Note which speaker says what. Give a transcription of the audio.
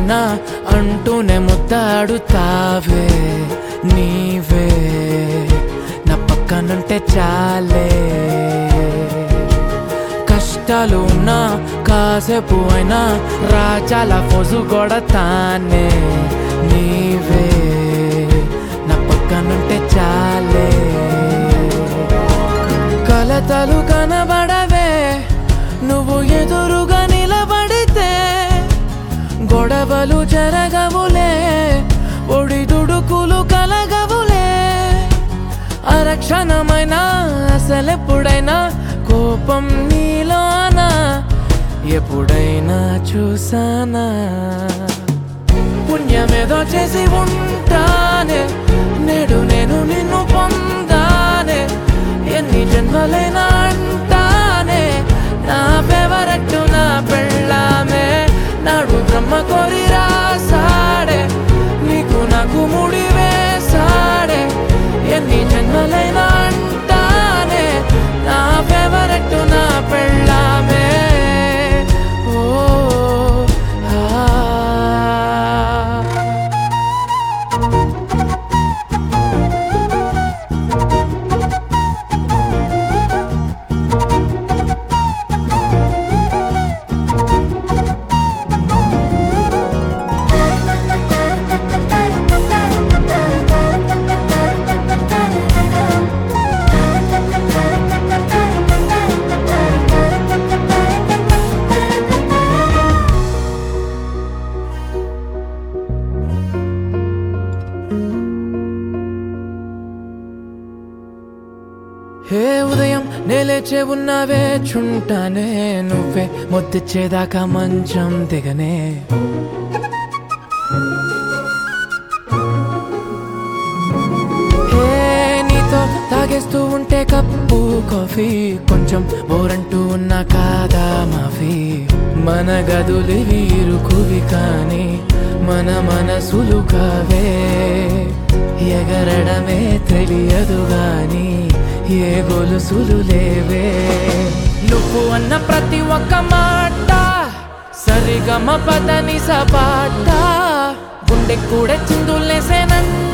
Speaker 1: ఉన్నా అంటూనే ముద్దాడుతావే నీవే నా పక్కనుంటే చాలే కష్టాలు ఉన్నా కాసేపు అయినా రాజాల ఫోజు కొడతానే నీవే నా పక్కనుంటే చాలే కలతలు కనబడవే నువ్వు ఎదురుగా నిలబడితే గొడవలు జరగవులే ఒడిదుడుకులు కలగవులే అరక్షణమైనా అసలెప్పుడైనా కోపం నీలోనా ఎప్పుడైనా చూసానా పుణ్యమేదో చేసి ఉంటానే నేడు నేను నిన్ను పొందానే ఎన్ని జన్మలైనా అంటానే నా ఫేవరెట్ నా పెళ్ళామే నాడు బ్రహ్మ కోరి రాసాడే నీకు నాకు ముడి వేసాడే ఎన్ని జన్మలైనా అంటానే నా ఫేవరెట్ నా పెళ్ళామే ఓ ఆ హే ఉదయం నేలేచే ఉన్నావే చుంటానే నువ్వే ముద్దిచ్చేదాకా మంచం దిగనే హే నీతో తాగేస్తూ ఉంటే కప్పు కాఫీ కొంచెం బోరంటూ ఉన్నా కాదా మాఫీ మన గదులు వీరుకువి కానీ మన మనసులు కావే ఎగరడమే తెలియదు గాని ఏ గొలుసులు లేవే నువ్వు అన్న ప్రతి ఒక్క మాట సరిగమ పదని సపాట గుండె కూడా చిందులేసేనంట